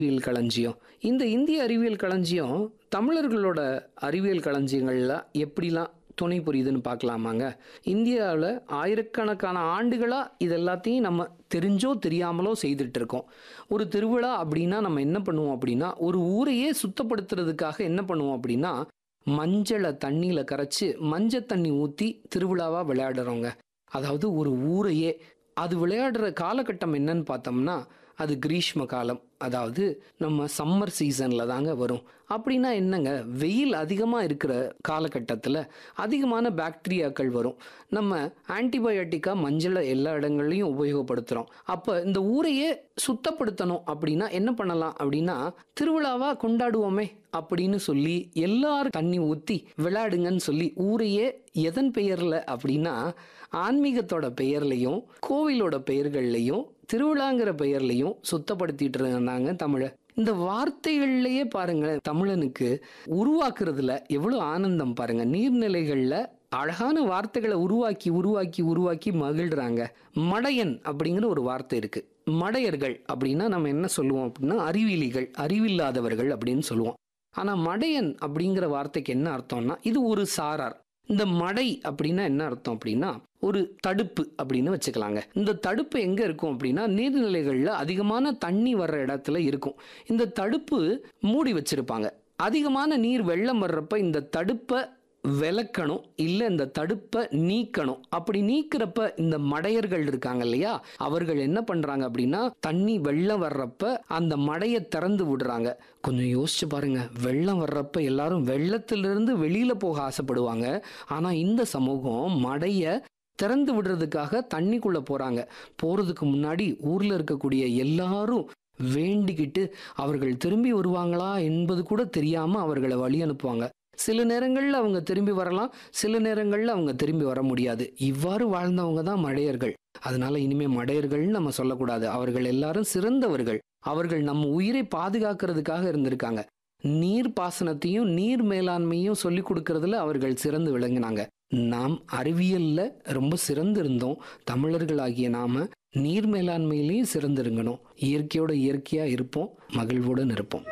அறிவியல் களஞ்சியம் இந்த இந்திய அறிவியல் களஞ்சியம் தமிழர்களோட அறிவியல் களஞ்சியங்கள்ல எப்படிலாம் துணை புரியுதுன்னு பார்க்கலாமாங்க இந்தியாவில் ஆயிரக்கணக்கான ஆண்டுகளாக இது எல்லாத்தையும் நம்ம தெரிஞ்சோ தெரியாமலோ செய்துட்டு இருக்கோம் ஒரு திருவிழா அப்படின்னா நம்ம என்ன பண்ணுவோம் அப்படின்னா ஒரு ஊரையே சுத்தப்படுத்துறதுக்காக என்ன பண்ணுவோம் அப்படின்னா மஞ்சளை தண்ணியில் கரைச்சி மஞ்சள் தண்ணி ஊற்றி திருவிழாவாக விளையாடுறோங்க அதாவது ஒரு ஊரையே அது விளையாடுற காலகட்டம் என்னன்னு பார்த்தோம்னா அது கிரீஷ்ம காலம் அதாவது நம்ம சம்மர் சீசனில் தாங்க வரும் அப்படின்னா என்னங்க வெயில் அதிகமாக இருக்கிற காலகட்டத்தில் அதிகமான பாக்டீரியாக்கள் வரும் நம்ம ஆன்டிபயோட்டிக்காக மஞ்சளை எல்லா இடங்கள்லையும் உபயோகப்படுத்துகிறோம் அப்போ இந்த ஊரையே சுத்தப்படுத்தணும் அப்படின்னா என்ன பண்ணலாம் அப்படின்னா திருவிழாவாக கொண்டாடுவோமே அப்படின்னு சொல்லி எல்லாரும் தண்ணி ஊற்றி விளையாடுங்கன்னு சொல்லி ஊரையே எதன் பெயரில் அப்படின்னா ஆன்மீகத்தோட பெயர்லையும் கோவிலோட பெயர்கள்லையும் திருவிழாங்கிற பெயர்லையும் சுத்தப்படுத்திட்டு இருந்தாங்க தமிழை இந்த வார்த்தைகள்லயே பாருங்களேன் தமிழனுக்கு உருவாக்குறதுல எவ்வளவு ஆனந்தம் பாருங்க நீர்நிலைகள்ல அழகான வார்த்தைகளை உருவாக்கி உருவாக்கி உருவாக்கி மகிழ்றாங்க மடையன் அப்படிங்கிற ஒரு வார்த்தை இருக்கு மடையர்கள் அப்படின்னா நம்ம என்ன சொல்லுவோம் அப்படின்னா அறிவிலிகள் அறிவில்லாதவர்கள் அப்படின்னு சொல்லுவோம் ஆனா மடையன் அப்படிங்கிற வார்த்தைக்கு என்ன அர்த்தம்னா இது ஒரு சாரார் இந்த மடை அப்படின்னா என்ன அர்த்தம் அப்படின்னா ஒரு தடுப்பு அப்படின்னு வச்சுக்கலாங்க இந்த தடுப்பு எங்க இருக்கும் அப்படின்னா நீர்நிலைகள்ல அதிகமான தண்ணி வர்ற இடத்துல இருக்கும் இந்த தடுப்பு மூடி வச்சிருப்பாங்க அதிகமான நீர் வெள்ளம் வர்றப்ப இந்த தடுப்பை விளக்கணும் இல்லை இந்த தடுப்பை நீக்கணும் அப்படி நீக்கிறப்ப இந்த மடையர்கள் இருக்காங்க இல்லையா அவர்கள் என்ன பண்றாங்க அப்படின்னா தண்ணி வெள்ளம் வர்றப்ப அந்த மடையை திறந்து விடுறாங்க கொஞ்சம் யோசிச்சு பாருங்க வெள்ளம் வர்றப்ப எல்லாரும் வெள்ளத்திலிருந்து வெளியில போக ஆசைப்படுவாங்க ஆனா இந்த சமூகம் மடைய திறந்து விடுறதுக்காக தண்ணிக்குள்ள போறாங்க போறதுக்கு முன்னாடி ஊர்ல இருக்கக்கூடிய எல்லாரும் வேண்டிக்கிட்டு அவர்கள் திரும்பி வருவாங்களா என்பது கூட தெரியாம அவர்களை வழி அனுப்புவாங்க சில நேரங்களில் அவங்க திரும்பி வரலாம் சில நேரங்களில் அவங்க திரும்பி வர முடியாது இவ்வாறு வாழ்ந்தவங்க தான் மடையர்கள் அதனால இனிமே மடையர்கள்னு நம்ம சொல்லக்கூடாது அவர்கள் எல்லாரும் சிறந்தவர்கள் அவர்கள் நம்ம உயிரை பாதுகாக்கிறதுக்காக இருந்திருக்காங்க நீர் பாசனத்தையும் நீர் மேலாண்மையும் சொல்லி கொடுக்கறதுல அவர்கள் சிறந்து விளங்கினாங்க நாம் அறிவியல்ல ரொம்ப சிறந்து இருந்தோம் தமிழர்களாகிய நாம நீர் மேலாண்மையிலையும் சிறந்திருங்கணும் இயற்கையோட இயற்கையா இருப்போம் மகிழ்வுடன் இருப்போம்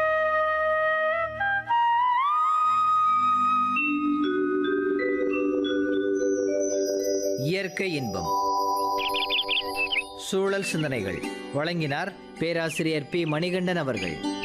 இயற்கை இன்பம் சூழல் சிந்தனைகள் வழங்கினார் பேராசிரியர் பி மணிகண்டன் அவர்கள்